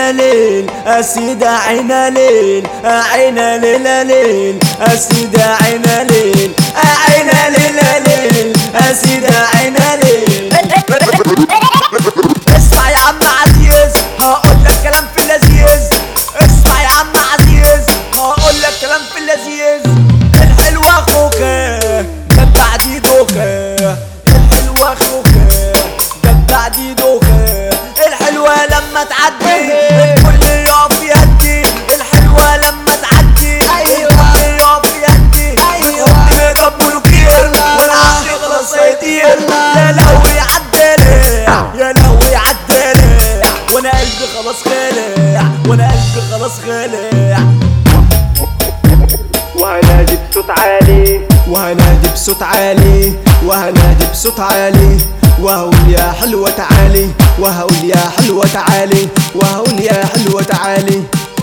عينا ليل أسيدة عينا ليل عينا ليل ليل أسيدة عينا ليل عينا ليل ليل أسيدة عينا ليل اسمع يا عم عزيز هقول لك كلام في اللذيذ اسمع يا عم عزيز هقول لك كلام في اللذيذ الحلوة خوكة جت بعدي دوكة الحلوة خوكة جت بعدي دوكة الحلوة لما تعدي الكل يقف يهدي الحلوة لما تعدي الكل يقف يهدي بتحط ميك اب ملوكير والعقل خلاص هيطير يا لهوي عالدلع يا لهوي عالدلع وانا قلبي خلاص خالع وانا قلبي خلاص خالع وهنادي بصوت عالي وهنادي بصوت عالي وهنادي بصوت عالي وهقول يا حلوة تعالي وهقول يا حلوة تعالي وهقول يا حلوة تعالي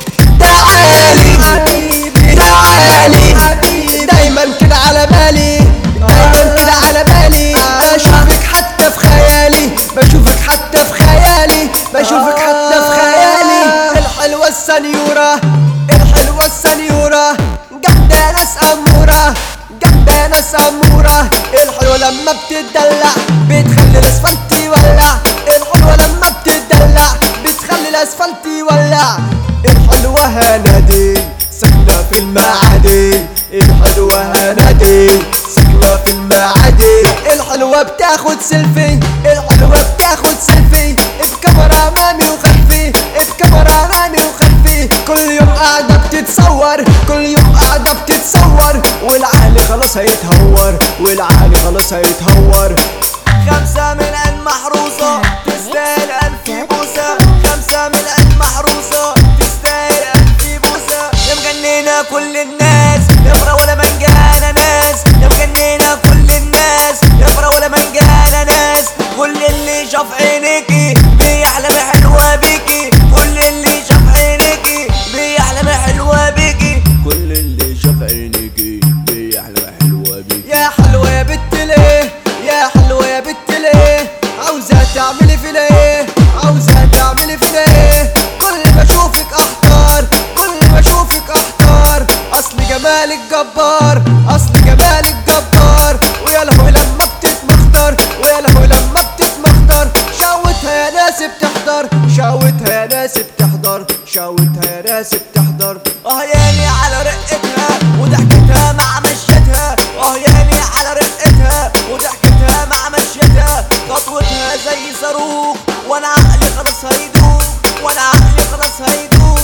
تعالي حبيبي تعالي دايما كده على بالي دايما كده على بالي بشوفك حتى في خيالي بشوفك حتى في خيالي بشوفك حتى في خيالي الحلوة السنيورة الحلوة السنيورة جامدة ناس أمورة جامدة ناس أمورة الحلوة لما بتدلع بتخلي الأسفلت يولع الحلوة لما بتدلع بتخلي الأسفلت يولع الحلوة هنادي ساكنة في المعادي الحلوة هنادي ساكنة في المعادي الحلوة بتاخد سيلفي الحلوة بتاخد سيلفي بكاميرا أمامي وخلفي بكاميرا أمامي وخلفي كل يوم قاعدة بتتصور كل يوم قاعدة بتتصور والعقل خلاص هيتهور والعقل خلاص هيتهور خمسة من المحروسة تستاهل ألف بوسة خمسة من المحروسة تستاهل ألف بوسة يا مجننة كل الناس يا فرا ولا منجانة ناس يا مجننة كل الناس يا فرا ولا منجانة ناس كل اللي شاف عينيكي بيحلم حلوة بيكي كل اللي شاف عينيكي بيحلم حلوة بيكي كل اللي شاف عينيكي بيحلم حلوة بيكي يا حلوة يا بت ليه يا حلوة يا بت ليه عاوزة تعملي فينا ايه عاوزة تعملي فينا ايه كل ما اشوفك احتار كل ما اشوفك احتار اصل جمالك جبار اصل جمالك جبار ويا لهوي لما بتتمخطر ويا لهوي لما بتتمخطر شاوتها يا ناس بتحضر شاوتها يا ناس بتحضر شاوتها يا ناس بتحضر اه ياني على رقتها وضحكتها مع مشيتها اه ياني على رقتها وضحكتها مع مشيتها خطوتها زي صاروخ وانا عقلي خلاص هيدوخ وانا عقلي خلاص هيدوخ